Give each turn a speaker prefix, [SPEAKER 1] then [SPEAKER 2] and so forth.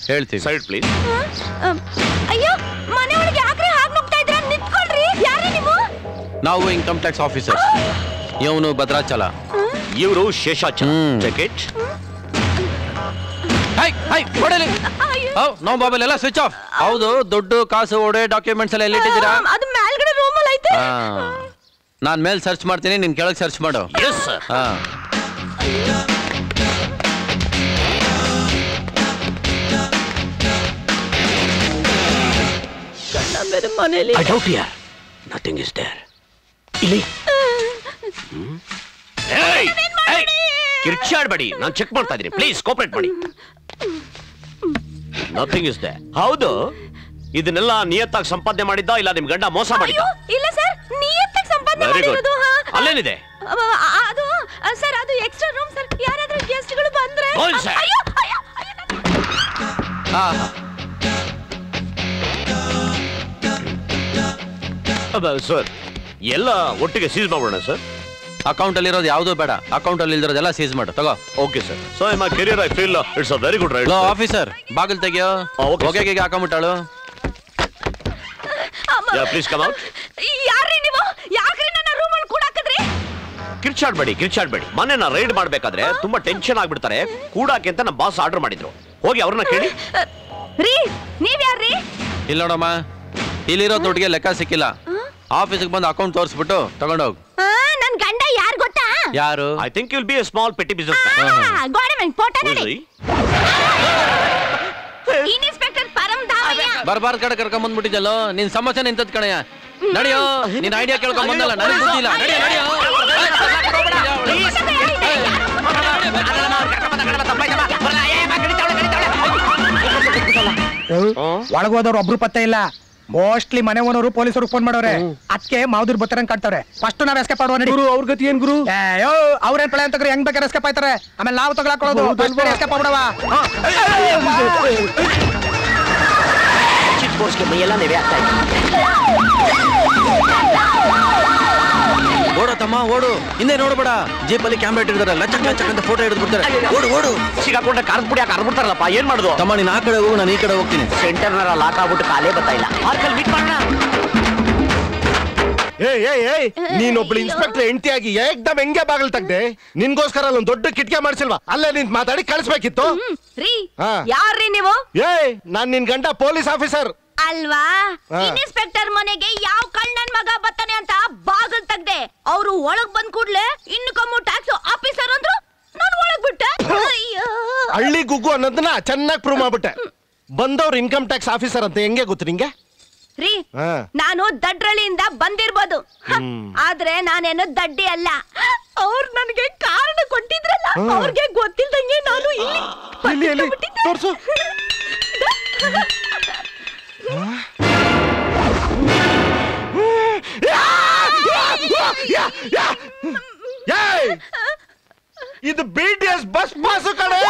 [SPEAKER 1] ಹೇಳ್ತೀವಿ
[SPEAKER 2] side please
[SPEAKER 3] ಅಮ್, ಅಯ್ಯೋ ಮನೆ ಒಳಗೆ ಯಾಕ್ರಿ ಹಾಗೆ ನುಗ್ತಾ ಇದ್ರ ನಿಂತ್ಕೊಳ್ರಿ ಯಾರೇ ನೀವು
[SPEAKER 1] ನಾವು ಇನ್ಕಮ್ ಟ್ಯಾಕ್ಸ್ ಆಫೀಸರ್ ಇವನು ಭದ್ರಾಚಲ
[SPEAKER 2] ಇವರು ಶೇಷಾಚಲ
[SPEAKER 1] ಹ್ಮ್.
[SPEAKER 2] ಜಕೆಟ್
[SPEAKER 1] ಹೈ ಹೈ ಹೊಡಲಿ
[SPEAKER 3] ಅಯ್ಯೋ.
[SPEAKER 1] ಹೌ ನಾವು ಮೊಬೈಲ್ ಎಲ್ಲ ಸ್ವಿಚ್ ಆಫ್ ಹೌದು ದುಡ್ಡು ಕಾಸು ಒಡೆ ಡಾಕ್ಯುಮೆಂಟ್ಸ್ ಎಲ್ಲ ಎಲ್ಲಿಟ್ಟಿದ್ದೀರಾ
[SPEAKER 3] ಅಮ್, ಅದು ಮೇಲ್ಗಡೆ ರೂಮಲ್ಲಿ ಐತೆ
[SPEAKER 1] ಹಾ ನಾನ್ ಮೇಲ್ ಸರ್ಚ್ ಮಾಡ್ತೀನಿ ನಿನ್ ಕೆಳಗೆ ಸರ್ಚ್ ಮಾಡು
[SPEAKER 2] ಎಸ್ ಸರ್
[SPEAKER 1] ಹಾ
[SPEAKER 3] ಗಂಡ ಬೇರೆ ಮನೇಲಿ
[SPEAKER 2] ಐ ಡೌಟ್ ಯರ್ ನಥಿಂಗ್ ಇಸ್ ದೇರ್ ಇಲ್ಲಿ ಏಯ್ ಏಯ್ ಕಿರ್ಚಾಡ್ಬೇಡಿ ನಾನು ಚೆಕ್ ಮಾಡ್ತಾ ಇದ್ದೀನಿ ಪ್ಲೀಸ್ ಕೋಪರೇಟ್ ಮಾಡಿ ನಥಿಂಗ್ ಇಸ್ ದೇ ಹೌದು ಇದನ್ನೆಲ್ಲ ನಿಯತ್ತಾಗಿ ಸಂಪಾದನೆ ಮಾಡಿದ್ದ ಇಲ್ಲ ನಿಮ್ ಗಂಡ ಮೋಸ ಮಾಡಿದ್ದ
[SPEAKER 3] ಅಯ್ಯೋ ಇಲ್ಲ ಸರ್ ನಿಯತ್ತಾಗಿ ಸಂಪಾದನೆ
[SPEAKER 2] ವೆರಿ ಗುಡ್
[SPEAKER 3] ಮಾಡಿರೋದು ಹಾ.
[SPEAKER 2] ಅಲ್ಲೇನಿದೆ
[SPEAKER 3] ಅವ, ಅ- ಅದು ಅ, ಸರ್ ಅದು ಎಕ್ಸ್ಟ್ರಾ ರೂಮ್ ಸರ್ ಯಾರಾದ್ರೂ ಗೆಸ್ಟ್ಗಳು ಬಂದ್ರೆ
[SPEAKER 2] ಹೋಗಿ ಸರ್.
[SPEAKER 3] ಅಯ್ಯೋ ಅಯ್ಯೋ ಅಯ್ಯೋ ನನ್ನ-
[SPEAKER 1] ಹಾ
[SPEAKER 2] ಸರ್ ಎಲ್ಲ ಒಟ್ಟಿಗೆ ಸೀಸ್ ಮಾಡೋಣ ಸರ್
[SPEAKER 1] ಅಕೌಂಟ್ ಅಲ್ಲಿ ಇರೋದು ಯಾವ್ದು ಬೇಡ ಅಕೌಂಟ್ ಅಲ್ಲಿ ಇಲ್ದಿರೋದೆಲ್ಲ ಸೀಸ್ ಮಾಡು ತಗೋ
[SPEAKER 2] okay sir so in my career I feel it's a very good right
[SPEAKER 1] ಲೋ ಆಫೀಸರ್ ಬಾಗಿಲ್ ತೆಗಿಯೋ
[SPEAKER 2] ಹಾ, okay,
[SPEAKER 1] ಹೊಗೆ ಗಿಗೆ ಹಾಕೊಂಬಿಟ್ಟಾಳು
[SPEAKER 3] ಅಮ್ಮ.
[SPEAKER 2] ಯಾ ಪ್ಲೀಸ್ ಕಮ್ ಔಟ್
[SPEAKER 3] ಯಾರ್ರಿ ನೀವು ಯಾಕ್ರಿ ನನ್ನ ರೂಮಲ್ಲಿ ಕೂಡ ಹಾಕಿದ್ರಿ
[SPEAKER 2] ಕಿರ್ಚಾಡ್ಬೇಡಿ ಕಿರ್ಚಾಡ್ಬೇಡಿ ಮೊನ್ನೆ ನಾ ರೈಡ್ ಮಾಡ್ಬೇಕಾದ್ರೆ ತುಂಬಾ ಟೆನ್ಷನ್ ಆಗ್ಬಿಡ್ತಾರೆ ಕೂಡಾಕೆ ಅಂತ ನಮ್ಮ ಬಾಸ್ ಆರ್ಡರ್ ಮಾಡಿದ್ರು ಹೋಗಿ ಅವ್ರನ್ನ ಕೇಳಿ
[SPEAKER 3] ರೀ ನೀವ್ ಯಾರ್ರಿ
[SPEAKER 1] ಇಲ್ಲ ನೋಡಮ್ಮ ಇಲ್ಲಿರೋ ದುಡ್ಡಿಗೆ ಲೆಕ್ಕ ಸಿಕ್ಕಿಲ್ಲ ಆಫೀಸಿಗೆ ಬಂದು ಅಕೌಂಟ್ ತೋರಿಸ್ಬಿಟ್ಟು ತಗೊಂಡೋಗ್
[SPEAKER 3] ಆ, ನನ್ ಗಂಡ ಯಾರ್ ಗೊತ್ತಾ
[SPEAKER 1] ಯಾರು
[SPEAKER 2] I think will be a small petty business
[SPEAKER 3] ಆ, ಗೋಡೆ ಮೇಲೆ ಫೋಟೋ ನೋಡಿ ಇನ್ಸ್ಪೆಕ್ಟರ್ ಪರಂ ದಾಮಯ್ಯ
[SPEAKER 1] ಬರ್ಬಾರ್ದು ಕಡೆ ಕರ್ಕೊಂಡ್ ಬಂದ್ಬಿಟ್ಟಿದ್ದಲ್ಲೋ ನಿನ್ ಸಮಸ್ಯೆ ನಿಂತದ್ ಕಣಯ್ಯ ನಡೆಯೋ ನಿನ್ ಐಡಿಯಾ ಕೇಳ್ಕೊಂಡ್ ಬಂದಲ್ಲ ನನಗೆ ಬುದ್ಧಿ ಇಲ್ಲ ನಡೆಯೋ ನಡೆಯೋ
[SPEAKER 4] ಒಳಗೋದವ್ರು ಒಬ್ರು ಪತ್ತೆ ಇಲ್ಲ ಮೋಸ್ಟ್ಲಿ ಮನೆ ಓನರು ಪೊಲೀಸರು ಫೋನ್ ಮಾಡವ್ರೆ ಅದಕ್ಕೆ ಮಾವುದಿರ್ ಬರ್ತಾರಂಗ್ ಕಾಣ್ತವ್ರೆ ಫಸ್ಟ್ ನಾವ್ ಎಸ್ಕೇಪ್ ಮಾಡುವ ನಡಿ
[SPEAKER 5] ಅವ್ರ ಗತಿ ಏನ್ ಗುರು
[SPEAKER 4] ಅಯ್ಯೋ ಅವ್ರೇನ್ ಪ್ಲಾನ್ ತಗ್ರಿ ಹೆಂಗ್ ಬೇಕಾದ್ರೆ ಎಸ್ಕೇಪ್ ಆಯ್ತಾರೆ ಆಮೇಲೆ ನಾವು ತಗೊಳಕೊಳ್ಳೋದು ಎಸ್ಕೇಪ್ ಆಗ್ಬಿಡವ
[SPEAKER 2] ಚಿಕ್ಕ ಕೋರ್ಸ್ಗೆ ಮೈಯೆಲ್ಲ ನೆವೆ ಆಗ್ತಾ ಇದೆ
[SPEAKER 1] ಓಡೋ ತಮ್ಮ ಓಡು ಹಿಂದೆ ನೋಡ್ಬೇಡ ಜೀಪಲ್ಲಿ ಕ್ಯಾಮ್ರಾ ಇಟ್ಟಿರ್ತಾರೆ ಲಚಕ್ ಲಚಕ್ ಅಂತ ಫೋಟೋ ಹಿಡಿದು ಬಿಡ್ತಾರೆ ಓಡು ಓಡು
[SPEAKER 2] ಸಿಗಾಕೊಂಡ್ರೆ ಕಾರ್ ಪುಡಿ ಹಾಕಿ ಅರ್ಬಿಡ್ತಾರಲ್ಲಪ್ಪ ಏನ್ ಮಾಡುದು
[SPEAKER 1] ತಮ್ಮ ನೀನ್ ಆ ಕಡೆ ಹೋಗು ನಾನು ಈ ಕಡೆ ಹೋಗ್ತೀನಿ
[SPEAKER 2] ಸೆಂಟರ್ನರ ಲಾಕ್ ಆಗ್ಬಿಟ್ಟು ಕಾಲೇ ಬರ್ತಾ ಇಲ್ಲ ಪಾರ್ಕಲ್ಲಿ ಮೀಟ್ ಮಾಡೋಣ
[SPEAKER 5] ಏಯ್ ಏಯ್ ಏಯ್ ನೀನೊಬ್ಳು ಇನ್ಸ್ಪೆಕ್ಟರ್ ಹೆಂಡತಿಯಾಗಿ ಏಕ್ದಮ್ ಹೆಂಗೆ ಬಾಗಿಲು ತೆಗ್ದೆ ನಿನ್ಗೋಸ್ಕರ ಅಲ್ಲೊಂದ್ ದೊಡ್ಡ ಕಿಟಕಿ ಮಾಡಿಸಿಲ್ವಾ ಅಲ್ಲೇ ನಿಂತ್ ಮಾತಾಡಿ ಕಳಿಸ್ಬೇಕಿತ್ತು
[SPEAKER 3] ಹ್ಮ್, ರೀ
[SPEAKER 5] ಹಾ.
[SPEAKER 3] ಯಾರ್ರಿ ನೀವು
[SPEAKER 5] ಏಯ್ ನಾನ್ ನಿನ್ ಗಂಡ ಪೊಲೀಸ್ ಆಫೀಸರ್
[SPEAKER 3] ಅಲ್ವಾ
[SPEAKER 5] ಹಾ.
[SPEAKER 3] ಇನ್ಸ್ಪೆಕ್ಟರ್ ಮನೆಗೆ ಯಾವ ಕಳ್ಳನ್ ಮಗ ಬರ್ತಾನೆ ಅಂತ ಬಾಗಲ್ ತೆಗ್ದೆ ಅವ್ರು ಒಳಗ್ ಬಂದ್ ಕೂಡ್ಲೆ ಇನ್ನು ಕಮ್ಮು ಟ್ಯಾಕ್ಸ್ ಆಫೀಸರ್ ಅಂದ್ರು ನಾನು ಒಳಗ್ ಬಿಟ್ಟೆ ಅಯ್ಯೋ
[SPEAKER 5] ಹಳ್ಳಿ ಗುಗ್ಗು ಅನ್ನೋದನ್ನ ಚೆನ್ನಾಗಿ ಪ್ರೂವ್ ಮಾಡ್ಬಿಟ್ಟೆ ಬಂದವ್ರು ಇನ್ಕಮ್ ಟ್ಯಾಕ್ಸ್ ಆಫೀಸರ್ ಅಂತ ಹೆಂಗೆ ಗೊತ್ತು ನಿಂಗೆ
[SPEAKER 3] ರೀ
[SPEAKER 5] ಹಾ.
[SPEAKER 3] ನಾನು ದಡ್ರಳಿಯಿಂದ ಬಂದಿರ್ಬೋದು ಹ, ಆದ್ರೆ ನಾನೇನು ದಡ್ಡಿ ಅಲ್ಲ ಅವ್ರು ನನಗೆ ಕಾರಣ ಕೊಟ್ಟಿದ್ರಲ್ಲ ಅವ್ರಿಗೆ ಗೊತ್ತಿಲ್ದಂಗೆ ನಾನು ಇಲ್ಲಿ
[SPEAKER 5] ಎಲ್ಲಿ ಎಲ್ಲಿ
[SPEAKER 3] ಬಂದ್ಬಿಟ್ಟಿದ್ದೆ.
[SPEAKER 5] ತೋರ್ಸು ಏಯ್! ಇದು B T S bus pass ಕಡೆ